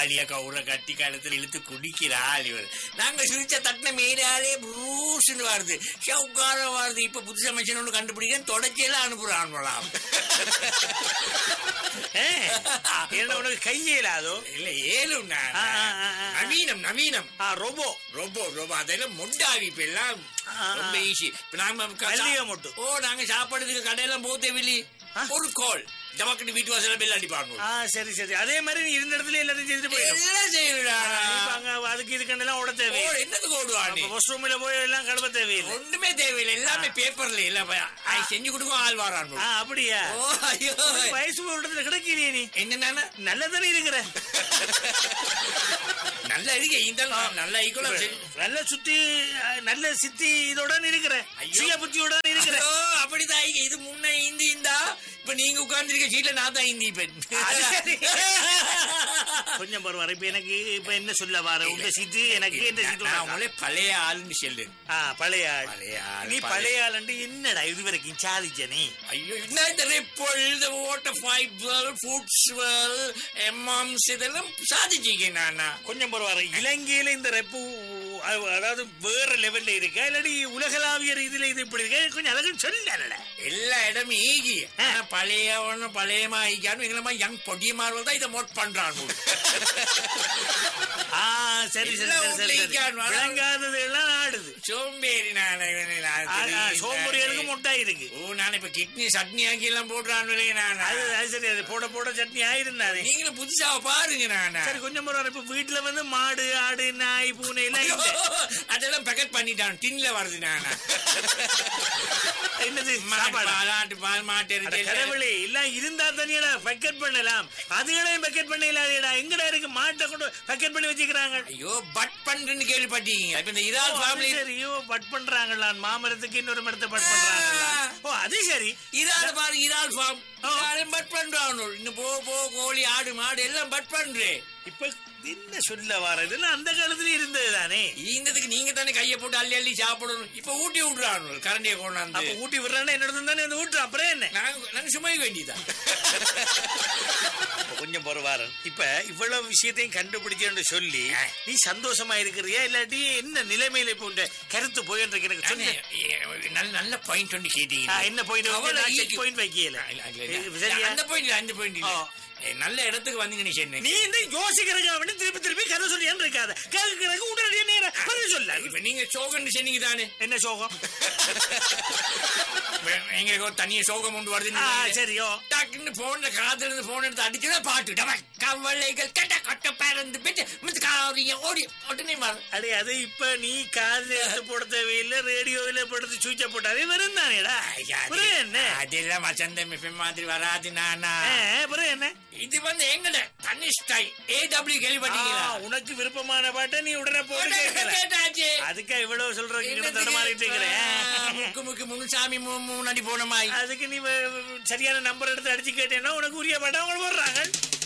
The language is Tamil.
தாலிய கவுர கட்டி கழுத்துல இழுத்து குடிக்கிறாள் இவர் நாங்க சிரிச்ச தட்டின மேலாலே பூசுன்னு வருது சவுக்கார வருது இப்ப புதுசா மனுஷன் ஒண்ணு கண்டுபிடிக்க தொடச்சியெல்லாம் அனுப்புறான் என்ன உனக்கு கையேலாதோ இல்ல ஏலும் நான். ஆ, ஆ, ஆ, ஆ. நவீனம் நவீனம் ஆ ரொபோ ரொம்ப ரொம்ப அதெல்லாம் மொண்டாவி இப்ப எல்லாம் ஆ, ஆ. ரொம்ப ஈஸி இப்ப நாம க- மல்லிகை மொட்டு. ஓ நாங்க சாப்பாடுக்கு கடையெல்லாம் போக தேவையில்லை ஆ. ஒரு கால் டமக்கட்டு வீட்டு வாசல்ல பெல் அடிப்பாங்க ஆ சரி சரி அதே மாதிரி நீ இருந்த இடத்துல எல்லாத்தையும் செய்துட்டு போயிடும் எல்லாம் செய்யணுடா இப்ப அங்க அதுக்கு இதுக்கெல்லாம் ஓட தேவை ஓ, என்னத்துக்கு ஓடுவா நீ வாஷ் ரூம்ல போய் எல்லாம் கழுவ தேவையில்லை ஒண்ணுமே தேவையில்லை எல்லாமே பேப்பர்ல இல்ல ஐ, செஞ்சு கொடுக்கும் ஆள் வாரான் ஆ அப்படியா ஓ ஐயோ உனக்கு வயசு ஒரு இடத்துல கிடைக்கலையே நீ என்னன்னா நல்லதானே இருக்கிற நல்ல இருக்கு இந்த நல்ல ஈக்குவலா நல்ல சுத்தி அஹ், நல்ல சித்தி இதோட இருக்கிற ஐயோ. சுய புத்தியோட இருக்கிற ஐயோ, அப்படிதான் ஐயா. இது முன்ன இந்தி இந்தா இப்ப நீங்க உட்கார்ந்துருக்க சீட்ல நான் தான் இந்தி பெண் அது சரி. கொஞ்சம் பரவாயில்ல இப்ப எனக்கு இப்ப என்ன சொல்ல வர உங்க சீட்டு எனக்கு என்ன சீட்டு நான் உனக்கா? உங்களே பழைய ஆளுன்னு சொல்லுங்க ஆ பழைய ஆள். பழைய ஆள், நீ பழைய- பழைய ஆளுண்டு என்னடா இது வரைக்கும் சாதிச்ச நீ ஐயோ என்ன இந்த ரிப்போல் இந்த வாட்டர் ஃபைபர் ஃபுட்ஸ்வெல் எம்எம்ஸ் இதெல்லாம் சாதிச்சிங்க நானா கொஞ்சம் பரவாயில்ல இலங்கையில இந்த ரெப்பு அ- அதாவது வேற லெவல்ல இருக்கா இல்லாட்டி உலகளாவிய ரீதியில இது இப்படி இருக்கா கொஞ்சம் அழகு சொல்லல எல்லா இடமும் ஈகி ஆனா பழைய ஒண்ணு பழையமா ஈகான்னு எங்களமா யங் பொடியமார்கள் தான் இதை மோட் பண்றாங்க ஆ சரி சரி எல்லாம் சரி சரி, சரி உள்ள இங்க விளங்காதது எல்லாம் ஆடுது சோம்பேறி நான் ஆ, ஆ, சோம்புறிகளுக்கு முட்டை இருக்கு ஓ நான் இப்ப கிட்னி சட்னி ஆக்கி எல்லாம் போடுறான்னு நான் அது அது சரி அது போட போட சட்னி ஆயிருந்தானே நீங்களும் புதுசா பாருங்க நான் சரி கொஞ்சம் பரவாயில்ல இப்ப வீட்டுல வந்து மாடு ஆடு நாய் பூனை எல்லாம் இல்ல. அதெல்லாம் பேக்கெட் பண்ணிட்டான் டின்ல வருது நான் என்னது மாட்டு சாப்பாடு பால் ஆட்டு பால் மாட்டு அட இறைச்சி கடவுளே எல்லாம் இருந்தா தானேடா பக்கெட் பண்ணலாம் அதுகளையும் பக்கெட் பண்ண இல்லாதேடா எங்கடா இருக்கு மாட்டை கொண்டு பக்கெட் பண்ணி வச்சுக்கிறாங்க ஐயோ பட் பண்றேன்னு கேள்விப்பட்டீங்க இப்ப இந்த ஓ, இறால் அது ஃபேமிலி சரியோ பட் பண்றாங்களா மாமரத்துக்கு இன்னொரு மரத்தை பட் பண்றாங்களா ஓ அது சரி இறால் பாரு இறால் ஃபார்ம் இறாலும் பட் பண்றாங்க இன்னும் போ போ கோழி ஆடு மாடு எல்லாம் பட் பண்றேன் இப்ப என்ன சொல்ல வர இதெல்லாம் அந்த காலத்துல இருந்தது தானே ஈந்ததுக்கு நீங்க தானே கையை போட்டு அள்ளி அள்ளி சாப்பிடணும் இப்ப ஊட்டி விடுறாங்க கரண்டியை அப்ப கொண்டாந்து ஊட்டி விடுறானே என்னோட தானே அந்த ஊட்டு அப்புறம் என்ன நாங்க நாங்க சுமைக்க வேண்டியதான் இப்ப கொஞ்சம் பொறுவாரன் இப்ப இவ்வளவு விஷயத்தையும் கண்டுபிடிச்சேன்னு சொல்லி நீ சந்தோஷமா இருக்கிறியா இல்லாட்டி என்ன நிலைமையில இப்ப உண்ட கருத்து போயின்னு இருக்கு எனக்கு நானே, சொல்லு ஏ, நல்ல நல்ல பாயிண்ட் ஒன்று ஆ, கேட்டீங்க என்ன point? கவலை நான் check ஈக்கு. point வைக்கல. இல்ல, இல்ல, இல்ல. இது சரியா? அந்த பாயிண்ட் இல்ல அந்த பாயிண்ட் இல்ல ஆ. ஏ, நல்ல இடத்துக்கு வந்தீங்க நீ சென்னை நீ இந்த யோசிக்கிறதுக்கு வேண்டி திருப்பி திருப்பி கதை சொல்லியான்னு இருக்காத கேட்கறதுக்கு உடனடியே நேர பதில் சொல்ல இப்ப நீங்க சோகன் சொன்னீங்க தானே என்ன சோகம் எங்களுக்கு ஒரு தனிய சோகம் உண்டு வருது ஆ, சரியோ டக்குன்னு போன்ல காதுல இருந்து போன் எடுத்து அடிச்சுனா பாட்டு டமக் கவலைகள் கெட்ட கொட்ட பறந்து பிட்டு மித்து காரியம் ஓடி உடனே மாறும் அடே அது இப்ப நீ காதுல எடுத்து போட தேவையில்லை ரேடியோவில போடுறது சுவிட்ச போட்டாவே வரும் தானேடா அப்புறம் என்ன அதெல்லாம் வசந்த மிஃபம் மாதிரி வராது நானா ஆ, அப்புறம் என்ன இது வந்து எங்கட தனிஷ்டாய் ஏடபிள்யூ ஆ, கேள்விப்பட்டீங்களா உனக்கு விருப்பமான பாட்டை நீ உடனே போட்டு உடனே கேட்கல கேட்டாச்சு அதுக்கா இவ்வளவு சொல்றதுக்கு இங்க என்னத்துக்கு? தடமாறிட்டு ஆ, இருக்கிறேன் முக்கு முக்கு முனுசாமி மு- முன்னாடி போன மாதிரி அதுக்கு நீ வ- வ- சரியான நம்பர் எடுத்து அடிச்சு கேட்டேன்னா உனக்கு உரிய பாட்டா அவங்க போடுறாங்க